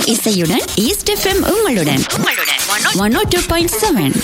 இசையுடன் east FM உங்களுடன் one O two point seven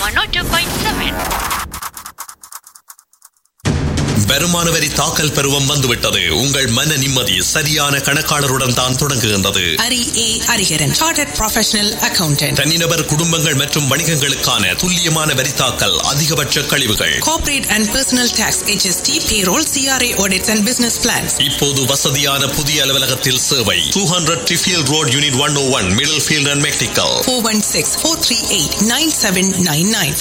வருமான வரி தாக்கல் பருவம் வந்துவிட்டது உங்கள் மன நிம்மதி சரியான கணக்காளருடன் தான் தொடங்குகின்றது Hari A Harikaran chartered professional accountant தனிநபர் குடும்பங்கள் மற்றும் வணிகங்களுக்கான துல்லியமான வரி தாக்கல் அதிகபட்ச கழிவுகள் corporate and personal tax HST payroll CRA audits and business plans இப்போது வசதியான புதிய அலுவலகத்தில் சேவை டூ ஹண்ட்ரட் ட்ரிஃபியல் road unit one O one Middlefield and McNicoll 416-438-9799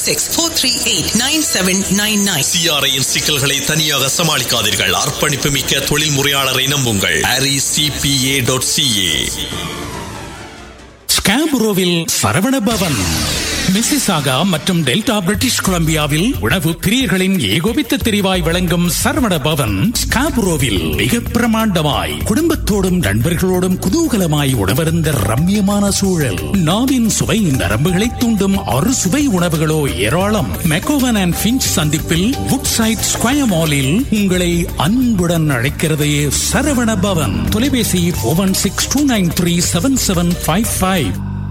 416-438-9799 சிஆர்ஐயின் சிக்கல்களை தனியாக சமாளிக்காதீர்கள் அர்ப்பணிப்பு மிக்க தொழில் முறையாளரை நம்புங்கள் அரி சிபிஏ டாட் சிஏ ஸ்காபுரோவில் சரவண பவன் மிசிசாகா மற்றும் டெல்டா பிரிட்டிஷ் கொலம்பியாவில் உணவு பிரியர்களின் ஏகோபித்த தெரிவாய் விளங்கும் சரவண பவன் ஸ்காபுரோவில் மிக பிரமாண்டமாய் குடும்பத்தோடும் நண்பர்களோடும் குதூகலமாய் உணவருந்த ரம்யமான சூழல் நாவின் சுவை நரம்புகளை தூண்டும் அறு சுவை உணவுகளோ ஏராளம் மெக்கோவன் அண்ட் பிஞ்ச் சந்திப்பில் வுட் சைட் ஸ்கொயர் மாலில் உங்களை அன்புடன் அழைக்கிறது சரவண பவன் தொலைபேசி one six two nine three seven seven five five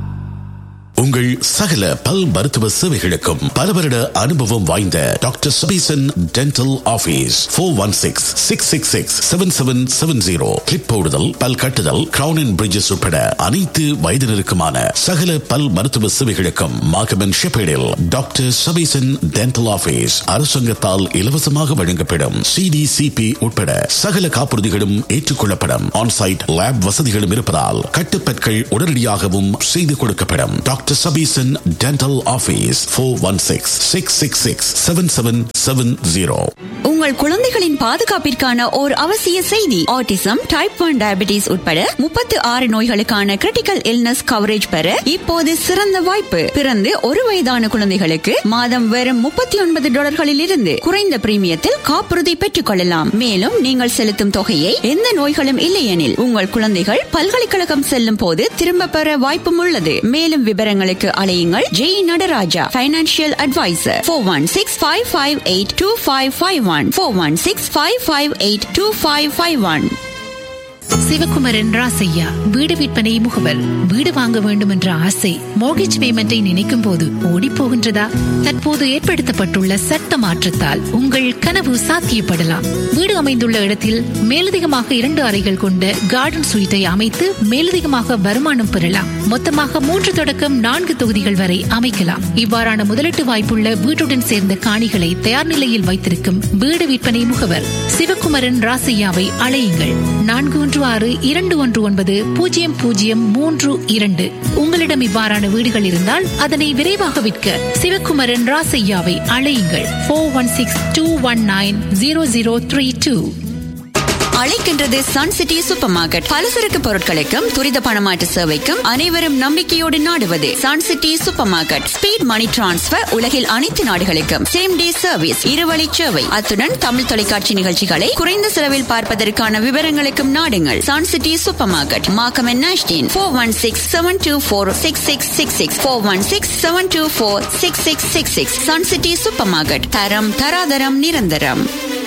உங்கள் சகல பல் மருத்துவ சேவைகளுக்கும் பல வருட அனுபவம் வாய்ந்த doctor Sabeesan dental office four one six six six six seven seven seven zero clip போடுதல் பல் கட்டுதல் கிரவுன் அண்ட் பிரிட்ஜஸ் உட்பட அனைத்து வயதினருக்குமான சகல பல் மருத்துவ சேவைகளுக்கும் மாகமன் ஷெப்பேடில் டாக்டர் சபீசன் டென்டல் ஆபீஸ் அரசாங்கத்தால் இலவசமாக வழங்கப்படும் சிடிசிபி உட்பட சகல காப்புறுதிகளும் ஏற்றுக்கொள்ளப்படும் ஆன்சைட் லேப் வசதிகளும் இருப்பதால் கட்டுப்பற்கள் உடனடியாகவும் செய்து கொடுக்கப்படும் doctor Sabeesan dental office four one six six six six seven seven seven zero உங்கள் குழந்தைகளின் பாதுகாப்பிற்கான ஓர் அவசிய செய்தி ஆட்டிசம் டைப் ஒன் டயபிட்டிஸ் உட்பட முப்பத்து ஆறு நோய்களுக்கான கிரிட்டிக்கல் இல்னஸ் கவரேஜ் பெற இப்போது சிறந்த வாய்ப்பு பிறந்து ஒரு வயதான குழந்தைகளுக்கு மாதம் வெறும் முப்பத்தி ஒன்பது டாலர்களில் இருந்து குறைந்த பிரீமியத்தில் காப்புறுதி பெற்றுக் கொள்ளலாம் மேலும் நீங்கள் செலுத்தும் தொகையை எந்த நோய்களும் இல்லையெனில் உங்கள் குழந்தைகள் பல்கலைக்கழகம் செல்லும் போது திரும்ப பெற வாய்ப்பும் உள்ளது மேலும் விவரங்களுக்கு அலையுங்கள் Jai Nadaraja financial advisor four one six five five eight two five five one four one six five five eight two five five one Sivakumaran Rasaiah வீடு விற்பனை முகவர் வீடு வாங்க வேண்டும் என்ற ஆசை மோர்கேஜ் பேமெண்டை நினைக்கும் போது ஓடி போகின்றதா தற்போது ஏற்படுத்தப்பட்டுள்ள சட்ட மாற்றத்தால் உங்கள் கனவு சாத்தியப்படலாம் வீடு அமைந்துள்ள இடத்தில் மேலதிகமாக இரண்டு அறைகள் கொண்ட கார்டன் சுயிட்டை அமைத்து மேலதிகமாக வருமானம் பெறலாம் மொத்தமாக மூன்று தொடக்கம் நான்கு தொகுதிகள் வரை அமைக்கலாம் இவ்வாறான முதலீட்டு வாய்ப்புள்ள வீட்டுடன் சேர்ந்த காணிகளை தயார் நிலையில் வைத்திருக்கும் வீடு விற்பனை முகவர் சிவகுமரன் ராசையாவை அழையுங்கள் நான்கு ஒன்று ஆறு இரண்டு ஒன்று ஒன்பது பூஜ்ஜியம் பூஜ்ஜியம் மூன்று இரண்டு உங்களிடம் இவ்வாறான வீடுகள் இருந்தால் அதனை விரைவாக விற்க சிவகுமரன் ராசையாவை அழையுங்கள் four one six two one nine zero zero three two அழைக்கின்றது சன் சிட்டி சூப்பர் மார்க்கெட் பலசரக்கு பொருட்களுக்கும் துரித பணமாற்று சேவைக்கும் அனைவரும் நம்பிக்கையோடு நாடுவது Sun City super market speed money transfer உலகில் அனைத்து நாடுகளுக்கும் சேம் டே சர்வீஸ் இருவழி சேவை அத்துடன் தமிழ் தொலைக்காட்சி நிகழ்ச்சிகளை குறைந்த செலவில் பார்ப்பதற்கான விவரங்களுக்கும் நாடுங்கள் Sun City super market Markham Nashdene four one six seven two four six six six six four one six seven two four six six six six Sun City super market தரம் தராதரம் நிரந்தரம்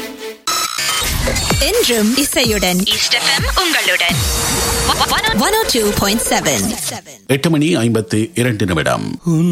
என்றும் இசையுடன் உங்களுடன் one O two point seven எட்டு மணி ஐம்பத்தி இரண்டு நிமிடம்